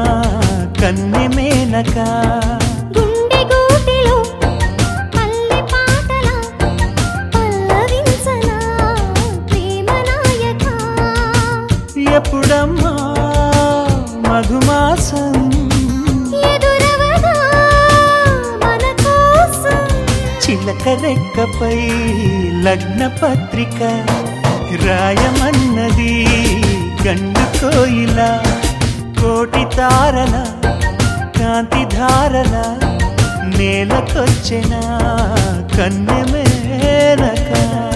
కన్నె మేనక గుండె గూటిలో పల్లె పాటల పల్లవించనా ప్రేమ నాయక ఎప్పుడమ్మా మధుమాసం ఎదురవదా మన కోసం చిలక రెక్కపై లగ్న పత్రిక రాయమన్నది గండు కోయిల కోటి తారల కాంతి ధారల నేలకొచ్చిన కన్నె మేనక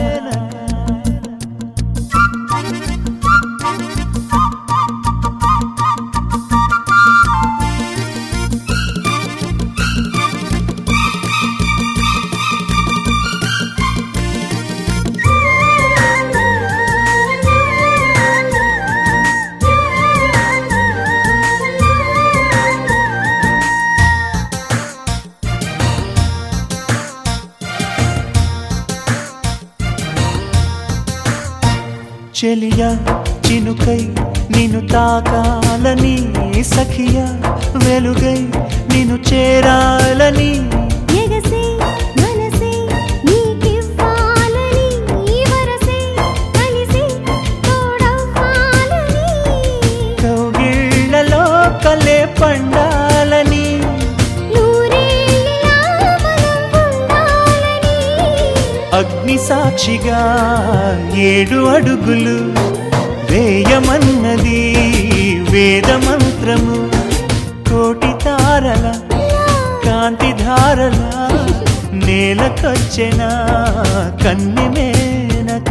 చెలియా చినుకై నిన్ను తాకాలని సఖియా వెలుగై నిన్ను చేరాలని ఎగసే మనసే నీకివ్వాలని ఈ వరసే కలిసి తోడవ్వాలని కౌగిళ్లలో కలే పండాలని నూరేళ్ళిలా మనం ఉండాలని అగ్ని సాక్షిగా ఏడు అడుగులు వేయమన్నది వేద మంత్రము కోటి తారల కాంతి ధారల నేలకొచ్చిన కన్నె మేనక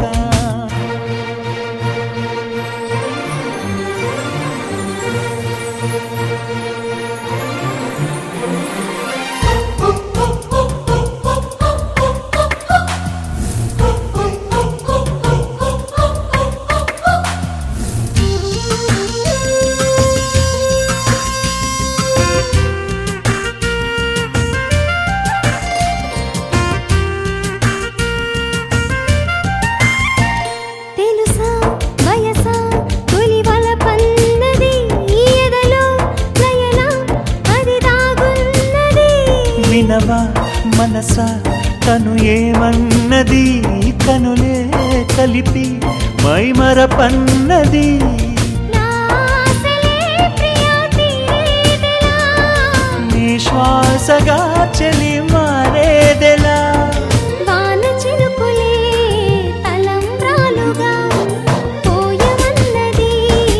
తెలుసా వయసా తొలివల పన్నది ఈ ఎదలో లయన అది దాగున్నది వినవా మనసా తను ఏమన్నది కనులే కలిపి మైమరపన్నది నా ఆశలే ప్రియా తీరేదెలా నీ శ్వాసగా చెలి మారేదెలా వాన చినుకులే తలంబ్రాలుగా పోయమన్నది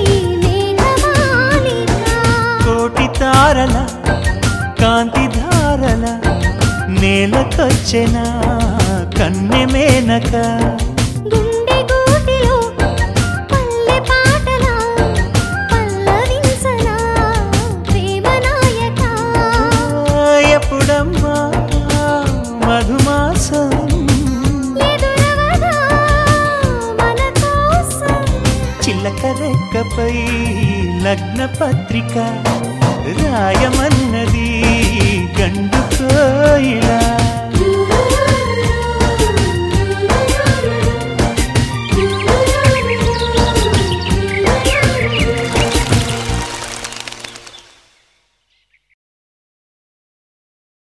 నేలమాలిక కోటి తారల కాంతి ధారల నేలకొచ్చిన కన్నె మేనక గుండె గూటిలో పల్లె పాటల పల్లవించనా ప్రేమ నాయక ఎప్పుడమ్మా మధుమాసం ఎదురవదా మన కోసం చిల్లక రెక్కపై లగ్న పత్రిక రాయమన్నది గండు కోయిల